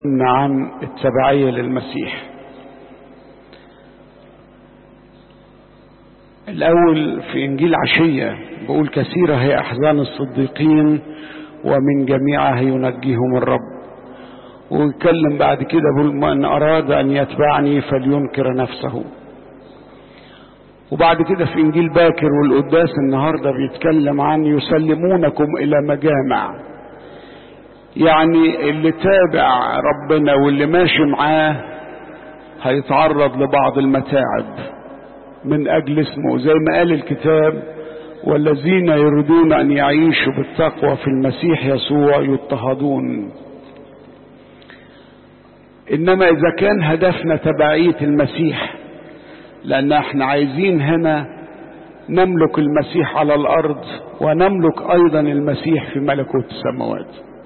عن التبعية للمسيح الأول في إنجيل عشية بقول كثيرة هي أحزان الصديقين ومن جميعها ينجيهم الرب ويتكلم بعد كده بقول من أراد أن يتبعني فلينكر نفسه وبعد كده في إنجيل باكر والقداس النهاردة بيتكلم عن يسلمونكم إلى مجامع يعني اللي تابع ربنا واللي ماشي معاه هيتعرض لبعض المتاعب من أجل اسمه زي ما قال الكتاب والذين يريدون أن يعيشوا بالتقوى في المسيح يسوع يضطهدون إنما إذا كان هدفنا تبعية المسيح لأن احنا عايزين هنا نملك المسيح على الأرض ونملك أيضا المسيح في ملكوت السماوات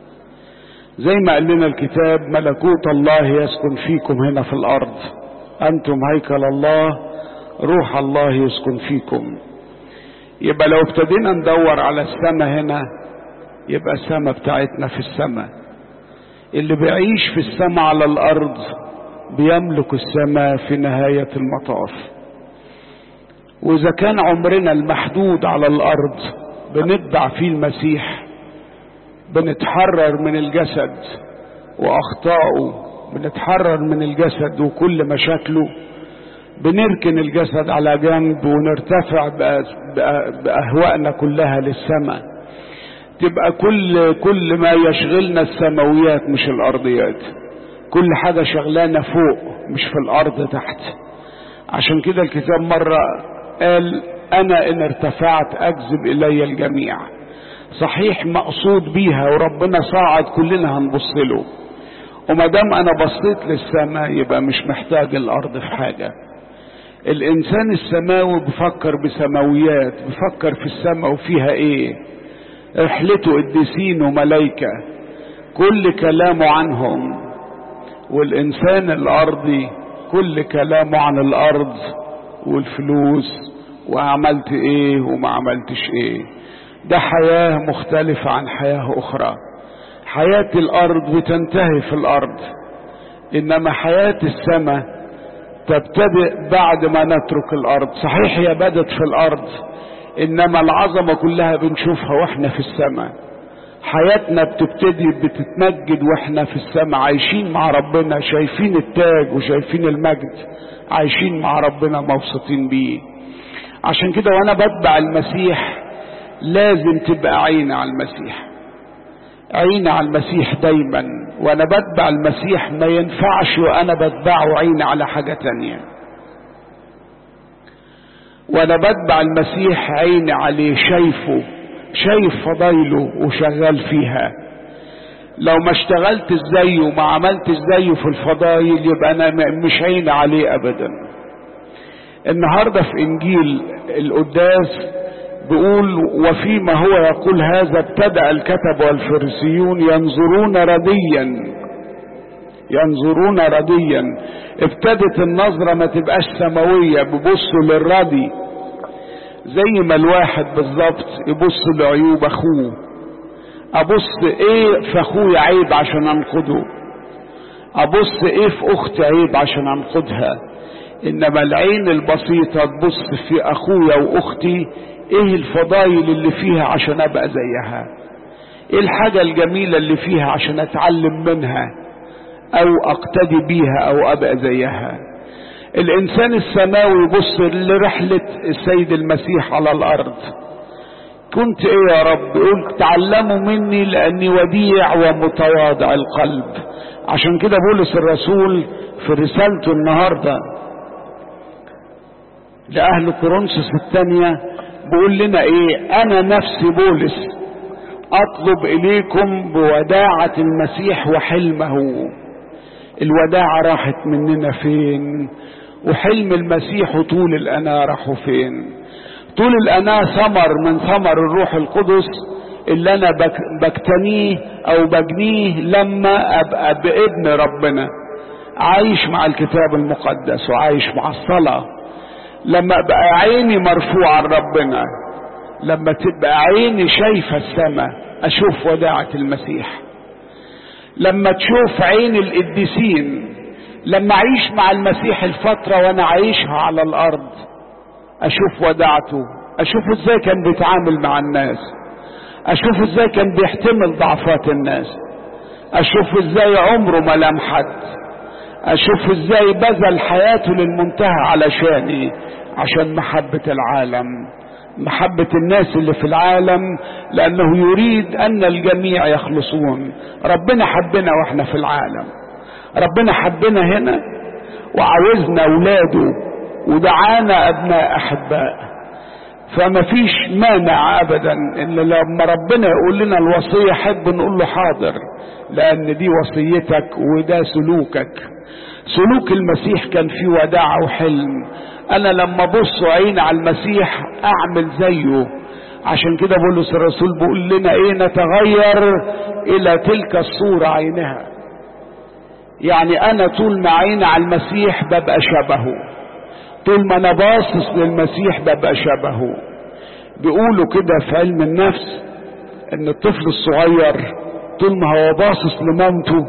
زي ما قال لنا الكتاب ملكوت الله يسكن فيكم هنا في الأرض أنتم هيكل الله روح الله يسكن فيكم يبقى لو ابتدينا ندور على السماء هنا يبقى السماء بتاعتنا في السماء اللي بيعيش في السماء على الأرض بيملك السماء في نهاية المطاف وإذا كان عمرنا المحدود على الأرض بنتبع فيه المسيح بنتحرر من الجسد وأخطائه بنتحرر من الجسد وكل مشاكله بنركن الجسد على جنب ونرتفع بأهوائنا كلها للسماء تبقى كل كل ما يشغلنا السماويات مش الأرضيات كل حاجة شغلانة فوق مش في الأرض تحت عشان كده الكتاب مرة قال أنا إن ارتفعت أجذب إلي الجميع صحيح مقصود بيها وربنا صاعد كلنا هنبص له وما دام انا بصيت للسماء يبقى مش محتاج الارض في حاجه الانسان السماوي بيفكر بسماويات بيفكر في السماء وفيها ايه رحلته قديسين وملايكه كل كلامه عنهم والانسان الارضي كل كلامه عن الارض والفلوس وعملت ايه وما عملتش ايه ده حياة مختلفة عن حياة أخرى حياة الأرض بتنتهي في الأرض إنما حياة السماء تبتدئ بعد ما نترك الأرض صحيح هي بدت في الأرض إنما العظمة كلها بنشوفها وإحنا في السماء حياتنا بتبتدي بتتمجد وإحنا في السماء عايشين مع ربنا شايفين التاج وشايفين المجد عايشين مع ربنا مبسوطين بيه عشان كده وأنا بتبع المسيح لازم تبقى عيني على المسيح عيني على المسيح دايما وانا بتبع المسيح ما ينفعش وانا بتبعه عيني على حاجة تانية وانا بتبع المسيح عيني عليه شايفه شايف فضايله وشغال فيها لو ما اشتغلت زيه وما عملت زيه في الفضايل يبقى انا مش عيني عليه ابدا النهارده في انجيل القداس بيقول وفيما هو يقول هذا ابتدأ الكتب والفريسيون ينظرون رديا ينظرون رديا ابتدت النظرة ما تبقاش سماوية بيبصوا للردي زي ما الواحد بالظبط يبص لعيوب اخوه ابص ايه في اخويا عيب عشان انقده ابص ايه في اختي عيب عشان انقدها انما العين البسيطة تبص في اخويا واختي ايه الفضايل اللي فيها عشان ابقى زيها ايه الحاجة الجميلة اللي فيها عشان اتعلم منها او اقتدي بيها او ابقى زيها الانسان السماوي يبص لرحلة السيد المسيح على الارض كنت ايه يا رب يقول تعلموا مني لاني وديع ومتواضع القلب عشان كده بولس الرسول في رسالته النهارده لأهل كورنثوس الثانية بيقول لنا ايه انا نفسي بولس اطلب اليكم بوداعة المسيح وحلمه الوداعة راحت مننا فين وحلم المسيح وطول الانا راحوا فين طول الانا ثمر من ثمر الروح القدس اللي انا بكتنيه او بجنيه لما ابقى بابن ربنا عايش مع الكتاب المقدس وعايش مع الصلاه لما ابقى عيني مرفوعة لربنا لما تبقى عيني شايفة السماء اشوف وداعة المسيح لما تشوف عين القديسين لما اعيش مع المسيح الفترة وانا عايشها على الارض اشوف وداعته اشوف ازاي كان بيتعامل مع الناس اشوف ازاي كان بيحتمل ضعفات الناس اشوف ازاي عمره ما لام حد اشوف ازاي بذل حياته للمنتهى علشاني عشان محبة العالم محبة الناس اللي في العالم لانه يريد ان الجميع يخلصون ربنا حبنا واحنا في العالم ربنا حبنا هنا وعاوزنا اولاده ودعانا ابناء احباء فما فيش مانع ابدا ان لما ربنا يقول لنا الوصية حب نقول له حاضر لان دي وصيتك وده سلوكك سلوك المسيح كان فيه وداعة وحلم انا لما ابص عيني على المسيح اعمل زيه عشان كده بولس الرسول بيقول لنا ايه نتغير الى تلك الصورة عينها يعني انا طول ما عيني على المسيح ببقى شبهه طول ما انا باصص للمسيح ببقى شبهه بيقولوا كده في علم النفس ان الطفل الصغير طول ما هو باصص لمامته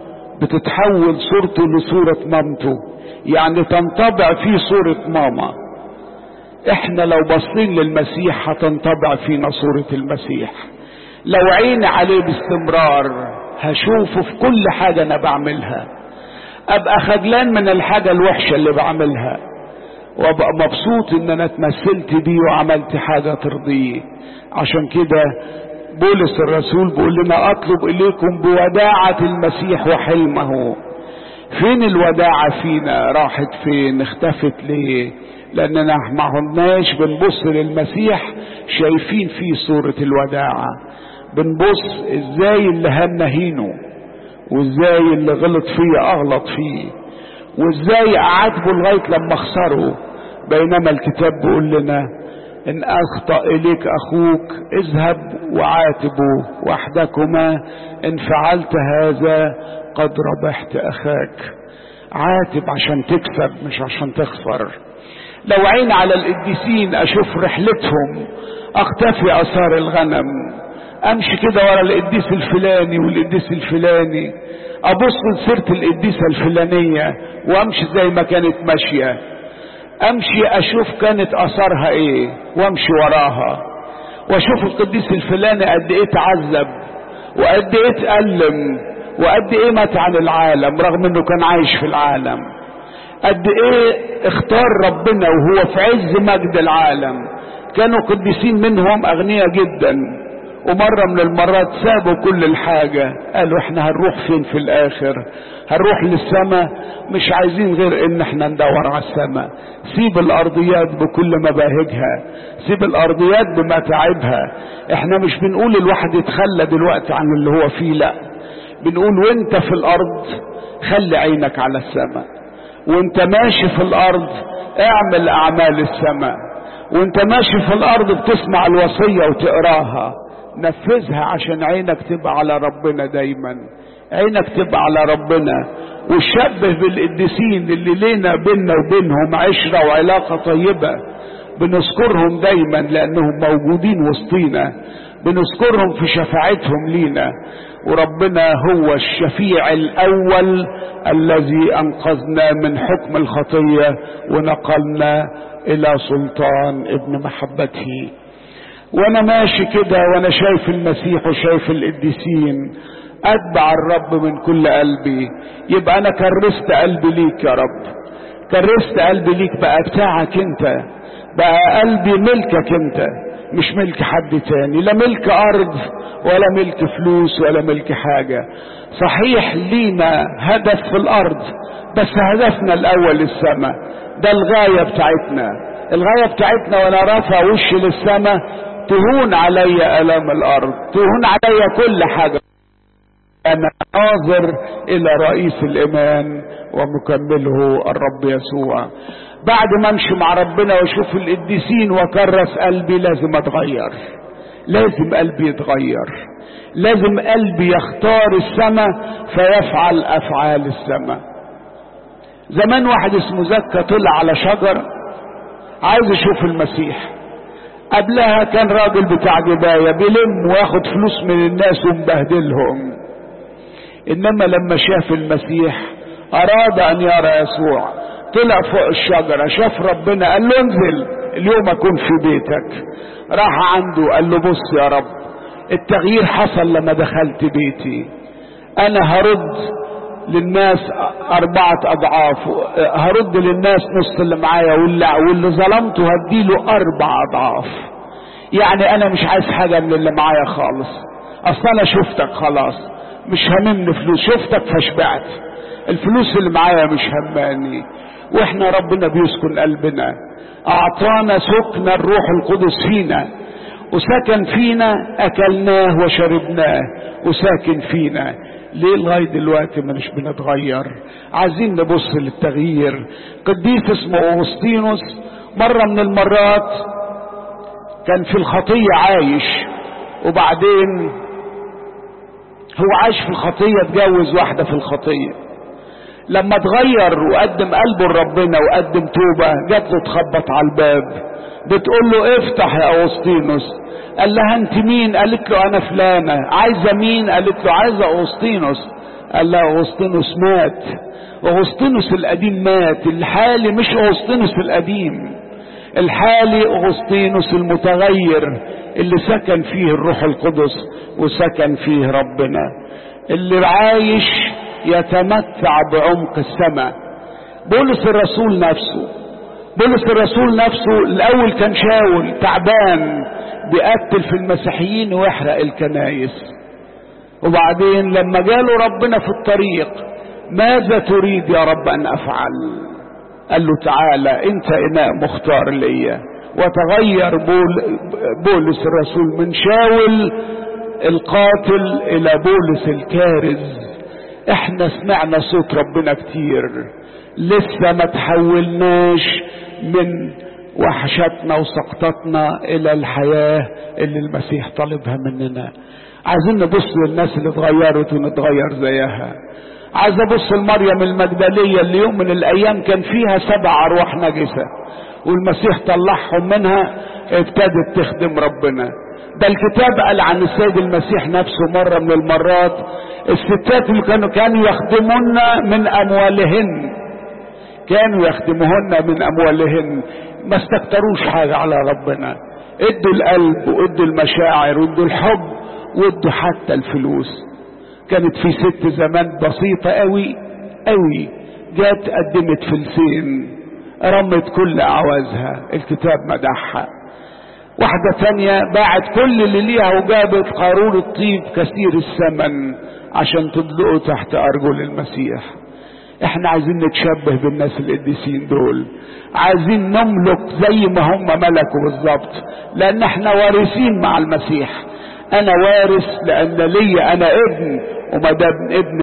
بتتحول صورته لصورة مامته يعني تنطبع فيه صورة ماما احنا لو باصين للمسيح هتنطبع فينا صورة المسيح لو عيني عليه باستمرار هشوفه في كل حاجة انا بعملها ابقى خجلان من الحاجة الوحشة اللي بعملها وابقى مبسوط ان انا اتمثلت بيه وعملت حاجة ترضيه عشان كده بولس الرسول بيقول لنا اطلب اليكم بوداعة المسيح وحلمه فين الوداعة فينا راحت فين اختفت ليه لاننا ما عدناش بنبص للمسيح شايفين فيه صورة الوداعة بنبص ازاي اللي هنهينه وازاي اللي غلط فيه اغلط فيه وازاي اعاتبه لغاية لما اخسره بينما الكتاب بيقول لنا ان اخطأ اليك اخوك اذهب وعاتبه وحدكما ان فعلت هذا قد ربحت اخاك عاتب عشان تكسب مش عشان تخسر لو عين على القديسين اشوف رحلتهم اختفي اثار الغنم امشي كده ورا القديس الفلاني والقديس الفلاني ابص لسيرة القديسة الفلانية وامشي زي ما كانت ماشية امشي اشوف كانت اثارها ايه وامشي وراها واشوف القديس الفلاني قد ايه تعذب وقد ايه تألم وقد ايه مات عن العالم رغم انه كان عايش في العالم قد ايه اختار ربنا وهو في عز مجد العالم كانوا قديسين منهم اغنياء جدا ومرة من المرات سابوا كل الحاجة قالوا احنا هنروح فين في الاخر هنروح للسماء مش عايزين غير ان احنا ندور على السماء سيب الارضيات بكل مباهجها سيب الارضيات بمتاعبها احنا مش بنقول الواحد يتخلى دلوقتي عن اللي هو فيه لا بنقول وانت في الارض خلي عينك على السماء وانت ماشي في الارض اعمل اعمال السماء وانت ماشي في الارض بتسمع الوصية وتقراها نفذها عشان عينك تبقى على ربنا دايما عينك تبقى على ربنا وشبه بالقديسين اللي لينا بينا وبينهم عشرة وعلاقة طيبة بنذكرهم دايما لانهم موجودين وسطينا بنذكرهم في شفاعتهم لينا وربنا هو الشفيع الاول الذي انقذنا من حكم الخطية ونقلنا الى سلطان ابن محبته وانا ماشي كده وانا شايف المسيح وشايف القديسين اتبع الرب من كل قلبي يبقى انا كرست قلبي ليك يا رب كرست قلبي ليك بقى بتاعك انت بقى قلبي ملكك انت مش ملك حد تاني لا ملك ارض ولا ملك فلوس ولا ملك حاجة صحيح لينا هدف في الارض بس هدفنا الاول السماء ده الغاية بتاعتنا الغاية بتاعتنا وانا رافع وشي للسماء تهون علي الام الارض تهون علي كل حاجة انا ناظر الى رئيس الايمان ومكمله الرب يسوع بعد ما امشي مع ربنا واشوف القديسين واكرس قلبي لازم اتغير لازم قلبي يتغير لازم قلبي يختار السماء فيفعل افعال السماء زمان واحد اسمه زكا طلع على شجر عايز يشوف المسيح قبلها كان راجل بتاع جباية بيلم وياخد فلوس من الناس ومبهدلهم انما لما شاف المسيح اراد ان يرى يسوع طلع فوق الشجرة شاف ربنا قال له انزل اليوم اكون في بيتك راح عنده قال له بص يا رب التغيير حصل لما دخلت بيتي انا هرد للناس اربعة اضعاف هرد للناس نص اللي معايا واللي, واللي ظلمته هديله اربع اضعاف يعني انا مش عايز حاجة من اللي معايا خالص اصل انا شفتك خلاص مش هممني فلوس شفتك فشبعت الفلوس اللي معايا مش هماني واحنا ربنا بيسكن قلبنا اعطانا سكن الروح القدس فينا وسكن فينا اكلناه وشربناه وساكن فينا ليه لغايه دلوقتي مش بنتغير عايزين نبص للتغيير قديس اسمه اغسطينوس مره من المرات كان في الخطيه عايش وبعدين هو عايش في الخطيه اتجوز واحده في الخطيه لما اتغير وقدم قلبه لربنا وقدم توبه جات له تخبط على الباب بتقول له افتح يا اغسطينوس قال لها انت مين قالت له انا فلانه عايزه مين قالت له عايزه اغسطينوس قال لها اغسطينوس مات اغسطينوس القديم مات الحالي مش اغسطينوس القديم الحالي اغسطينوس المتغير اللي سكن فيه الروح القدس وسكن فيه ربنا اللي عايش يتمتع بعمق السماء بولس الرسول نفسه بولس الرسول نفسه الاول كان شاول تعبان بيقتل في المسيحيين ويحرق الكنايس وبعدين لما جاله ربنا في الطريق ماذا تريد يا رب ان افعل قال له تعالى انت اناء مختار ليا وتغير بول بولس الرسول من شاول القاتل الى بولس الكارز احنا سمعنا صوت ربنا كتير لسه ما تحولناش من وحشتنا وسقطتنا الى الحياة اللي المسيح طالبها مننا عايزين نبص للناس اللي اتغيرت ونتغير زيها عايز ابص لمريم المجدلية اللي يوم من الايام كان فيها سبع ارواح نجسة والمسيح طلعهم منها ابتدت تخدم ربنا ده الكتاب قال عن السيد المسيح نفسه مرة من المرات الستات اللي كانوا كانوا يخدمون من اموالهن كانوا يخدمهن من اموالهن ما استكتروش حاجة على ربنا ادوا القلب وادوا المشاعر وادوا الحب وادوا حتى الفلوس كانت في ست زمان بسيطة قوي قوي جات قدمت فلسين رمت كل اعوازها الكتاب مدحها واحدة تانية باعت كل اللي ليها وجابت قارورة طيب كثير الثمن عشان تدلقه تحت ارجل المسيح احنا عايزين نتشبه بالناس القديسين دول عايزين نملك زي ما هم ملكوا بالظبط لان احنا وارثين مع المسيح انا وارث لان لي انا ابن وما دام ابن